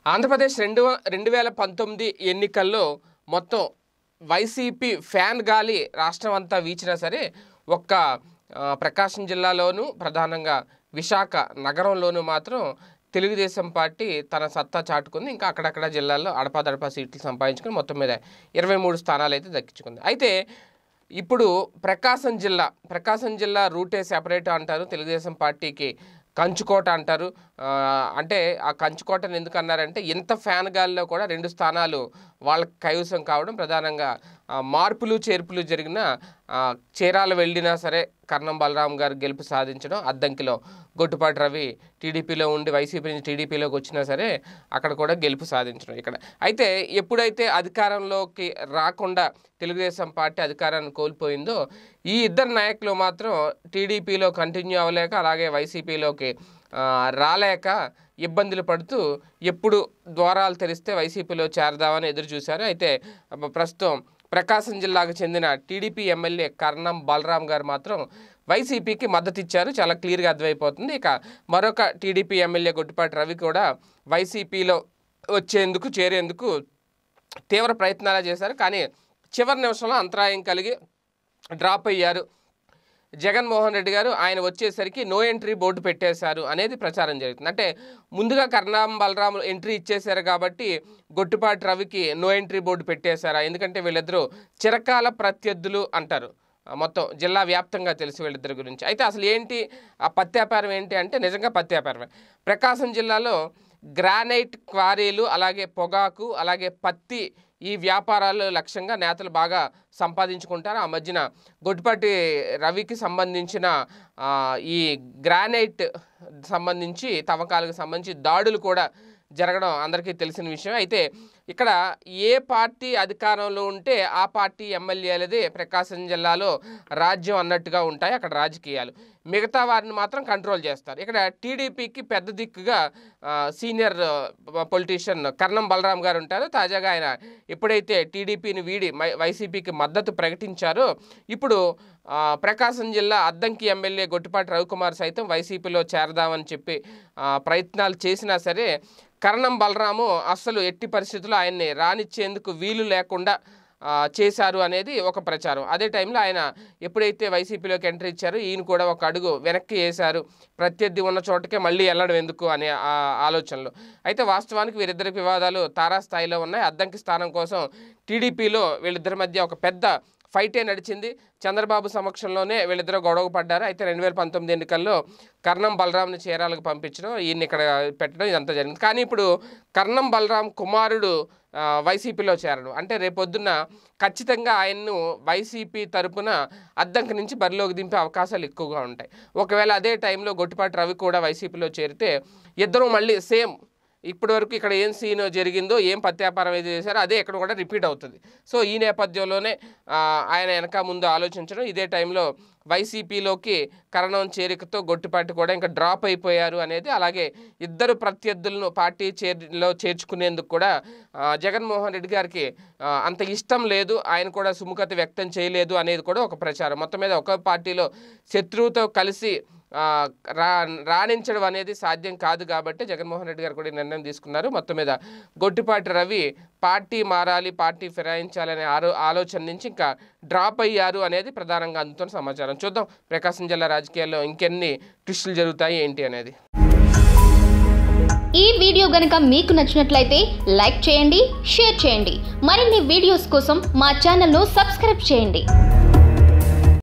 ఆంధ్రప్రదేశ్ రెండు రెండు వేల పంతొమ్మిది ఎన్నికల్లో మొత్తం వైసీపీ ఫ్యాన్ గాలి రాష్ట్రం అంతా వీచినా సరే ఒక్క ఆ, ప్రకాశం జిల్లాలోనూ ప్రధానంగా విశాఖ నగరంలోనూ మాత్రం తెలుగుదేశం పార్టీ తన సత్తా చాటుకుంది ఇంకా అక్కడక్కడ జిల్లాల్లో అడపాదడపా సీట్లు సంపాదించుకుని మొత్తం మీద ఇరవై మూడు స్థానాలు అయితే దక్కించుకుంది అయితే ఇప్పుడు ప్రకాశం జిల్లా ప్రకాశం జిల్లా రూటే సెపరేట్ అంటారు తెలుగుదేశం పార్టీకి కంచుకోట అంటారు ఆ, అంటే ఆ కంచుకోటను ఎందుకు అన్నారంటే ఇంత ఫ్యాన్ గాల్లో కూడా రెండు స్థానాలు వాళ్ళకి కైవసం కావడం ప్రధానంగా ఆ, మార్పులు చేర్పులు జరిగిన ఆ, చీరాలు వెళ్ళినా సరే కర్ణం బలరాం గారు గెలుపు సాధించడం అద్దంకిలో గొట్టుపాటి రవి టీడీపీలో ఉండి వైసీపీ నుంచి టీడీపీలోకి వచ్చినా సరే అక్కడ కూడా గెలుపు సాధించడం ఇక్కడ అయితే ఎప్పుడైతే అధికారంలోకి రాకుండా తెలుగుదేశం పార్టీ అధికారాన్ని కోల్పోయిందో ఈ ఇద్దరు నాయకులు మాత్రం టీడీపీలో కంటిన్యూ అవ్వలేక అలాగే వైసీపీలోకి ఆ, రాలేక ఇబ్బందులు పడుతూ ఎప్పుడు ద్వారాలు తెరిస్తే వైసీపీలో చేరదామని ఎదురు చూశారు అయితే అబ్బ ప్రస్తుతం ప్రకాశం జిల్లాకు చెందిన టీడీపీ ఎమ్మెల్యే కర్ణం బలరాం గారు మాత్రం వైసీపీకి మద్దతు ఇచ్చారు చాలా క్లియర్గా అర్థమైపోతుంది ఇక మరొక టీడీపీ ఎమ్మెల్యే గొట్టిపాటి రవి కూడా వైసీపీలో వచ్చేందుకు చేరేందుకు తీవ్ర ప్రయత్నాలు చేశారు కానీ చివరి నిమిషంలో అంతరాయం కలిగి డ్రాప్ అయ్యారు జగన్మోహన్ రెడ్డి గారు ఆయన వచ్చేసరికి నో ఎంట్రీ బోర్డు పెట్టేశారు అనేది ప్రచారం జరుగుతుంది అంటే ముందుగా కర్ణాం బలరాం ఎంట్రీ ఇచ్చేశారు కాబట్టి గొట్టుపాటి రవికి నో ఎంట్రీ బోర్డు పెట్టేశారా ఎందుకంటే వీళ్ళిద్దరూ చిరకాల ప్రత్యర్థులు అంటారు ఆ, మొత్తం జిల్లా వ్యాప్తంగా తెలుసు వీళ్ళిద్దరి గురించి అయితే అసలు ఏంటి ఆ పత్తి వ్యాపారం ఏంటి అంటే నిజంగా పత్తి వ్యాపారమే ప్రకాశం జిల్లాలో గ్రానైట్ క్వారీలు అలాగే పొగాకు అలాగే పత్తి ఈ వ్యాపారాలు లక్ష్యంగా నేతలు బాగా సంపాదించుకుంటారు ఆ మధ్యన గొడ్డుపాటి రవికి సంబంధించిన ఆ, ఈ గ్రానైట్ సంబంధించి తవ్వకాలకు సంబంధించి దాడులు కూడా జరగడం అందరికీ తెలిసిన విషయం అయితే ఇక్కడ ఏ పార్టీ అధికారంలో ఉంటే ఆ పార్టీ ఎమ్మెల్యేలదే ప్రకాశం జిల్లాలో రాజ్యం అన్నట్టుగా ఉంటాయి అక్కడ రాజకీయాలు మిగతా వారిని మాత్రం కంట్రోల్ చేస్తారు ఇక్కడ టీడీపీకి పెద్ద దిక్కుగా ఆ, సీనియర్ పొలిటీషియన్ కర్ణం బలరాం గారు ఉంటారు తాజాగా ఆయన ఎప్పుడైతే టీడీపీని వీడి మై- వైసీపీకి మద్దతు ప్రకటించారో ఇప్పుడు ఆ, ప్రకాశం జిల్లా అద్దంకి ఎమ్మెల్యే గొట్టిపాటి రవికుమార్ సైతం వైసీపీలో చేరదామని చెప్పి ఆ, ప్రయత్నాలు చేసినా సరే కర్ణం బలరాము అస్సలు ఎట్టి పరిస్థితుల్లో ఆయన్ని రానిచ్చేందుకు వీలు లేకుండా ఆ, చేశారు అనేది ఒక ప్రచారం అదే టైంలో ఆయన ఎప్పుడైతే వైసీపీలోకి ఎంట్రీ ఇచ్చారో ఈయన కూడా ఒక అడుగు వెనక్కి వేశారు ప్రత్యర్థి ఉన్న చోటకే మళ్ళీ వెళ్ళడం ఎందుకు అనే ఆ ఆలోచనలు అయితే వాస్తవానికి వీరిద్దరికి వివాదాలు తారాస్థాయిలో ఉన్నాయి అద్దంకి స్థానం కోసం టీడీపీలో వీళ్ళిద్దరి మధ్య ఒక పెద్ద ఫైటే నడిచింది చంద్రబాబు సమక్షంలోనే వీళ్ళిద్దరూ గొడవ పడ్డారు అయితే రెండు వేల పంతొమ్మిది ఎన్నికల్లో కర్ణం బలరాంని చీరాలకు పంపించడం ఈయన ఇక్కడ పెట్టడం ఇదంతా జరిగింది కానీ ఇప్పుడు కర్ణం బలరాం కుమారుడు ఆ, వైసీపీలో చేరడం అంటే రేపొద్దున్న ఖచ్చితంగా ఆయన్ను వైసీపీ తరపున అద్దంకి నుంచి బరిలోకి దింపే అవకాశాలు ఎక్కువగా ఉంటాయి ఒకవేళ అదే టైంలో గొట్టిపాటి రవి కూడా వైసీపీలో చేరితే ఇద్దరు మళ్ళీ సేమ్ ఇప్పటి వరకు ఇక్కడ ఏం సీన్ జరిగిందో ఏం పత్యాపారం ఏది చేశారో అదే ఇక్కడ కూడా రిపీట్ అవుతుంది సో ఈ నేపథ్యంలోనే ఆ, ఆయన వెనక ముందు ఆలోచించడం ఇదే టైంలో వైసీపీలోకి కరణం చేరికతో గొట్టిపాటి కూడా ఇంకా డ్రాప్ అయిపోయారు అనేది అలాగే ఇద్దరు ప్రత్యర్థులను పార్టీ చేరిలో చేర్చుకునేందుకు కూడా ఆ, జగన్మోహన్ రెడ్డి గారికి ఆ, అంత ఇష్టం లేదు ఆయన కూడా సుముఖత వ్యక్తం చేయలేదు అనేది కూడా ఒక ప్రచారం మొత్తం మీద ఒక పార్టీలో శత్రువుతో కలిసి ఆ, రా రాణించడం అనేది సాధ్యం కాదు కాబట్టి జగన్మోహన్ రెడ్డి గారు కూడా ఈ నిర్ణయం తీసుకున్నారు మొత్తం మీద గొట్టిపాటి రవి పార్టీ మారాలి పార్టీ ఫిరాయించాలనే ఆరో ఆలోచన నుంచి ఇంకా డ్రాప్ అయ్యారు అనేది ప్రధానంగా అందుతున్న సమాచారం చూద్దాం ప్రకాశం జిల్లా రాజకీయాల్లో ఇంకెన్ని ట్విస్టులు జరుగుతాయి ఏంటి అనేది ఈ వీడియో గనుక మీకు నచ్చినట్లయితే లైక్ చేయండి షేర్ చేయండి మరిన్ని వీడియోస్ కోసం మా ఛానల్ను సబ్స్క్రైబ్ చేయండి